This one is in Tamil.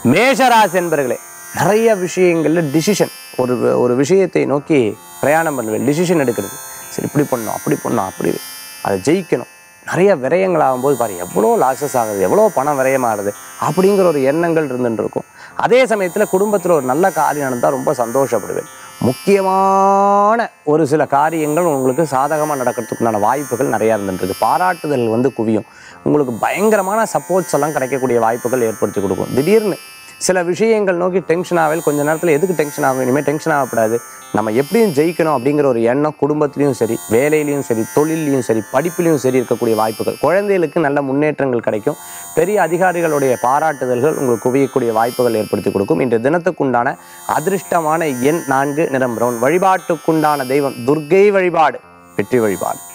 மேஷராசி என்பர்களே நிறைய விஷயங்களில் டிசிஷன் ஒரு ஒரு விஷயத்தை நோக்கி பிரயாணம் பண்ணுவேன் டிசிஷன் எடுக்கிறது சரி இப்படி பண்ணணும் அப்படி பண்ணணும் அப்படி அதை ஜெயிக்கணும் நிறைய விரயங்கள் ஆகும்போது பாரு எவ்வளோ லாஸஸ் ஆகுது எவ்வளோ பணம் விரயமாகுது அப்படிங்கிற ஒரு எண்ணங்கள் இருந்துட்டு இருக்கும் அதே சமயத்தில் குடும்பத்தில் ஒரு நல்ல காரியம் நடந்தால் ரொம்ப சந்தோஷப்படுவேன் முக்கியமான ஒரு சில காரியங்கள் உங்களுக்கு சாதகமாக நடக்கிறதுக்குண்டான வாய்ப்புகள் நிறையா இருந்துருக்கு பாராட்டுதல் வந்து குவியும் உங்களுக்கு பயங்கரமான சப்போர்ட்ஸ் எல்லாம் கிடைக்கக்கூடிய வாய்ப்புகள் ஏற்படுத்தி கொடுக்கும் திடீர்னு சில விஷயங்கள் நோக்கி டென்ஷன் ஆகல கொஞ்ச நேரத்தில் எதுக்கு டென்ஷன் ஆகும் இனிமேல் டென்ஷன் ஆகக்கூடாது நம்ம எப்படியும் ஜெயிக்கணும் அப்படிங்கிற ஒரு எண்ணம் குடும்பத்திலையும் சரி வேலையிலையும் சரி தொழிலையும் சரி படிப்புலையும் சரி இருக்கக்கூடிய வாய்ப்புகள் குழந்தைகளுக்கு நல்ல முன்னேற்றங்கள் கிடைக்கும் பெரிய அதிகாரிகளுடைய பாராட்டுதல்கள் உங்களுக்கு குவியக்கூடிய வாய்ப்புகள் ஏற்படுத்தி கொடுக்கும் இன்று தினத்துக்குண்டான அதிர்ஷ்டமான எண் நான்கு நிறம் பிரவுன் வழிபாட்டுக்குண்டான தெய்வம் துர்க்கை வழிபாடு வெற்றி வழிபாடு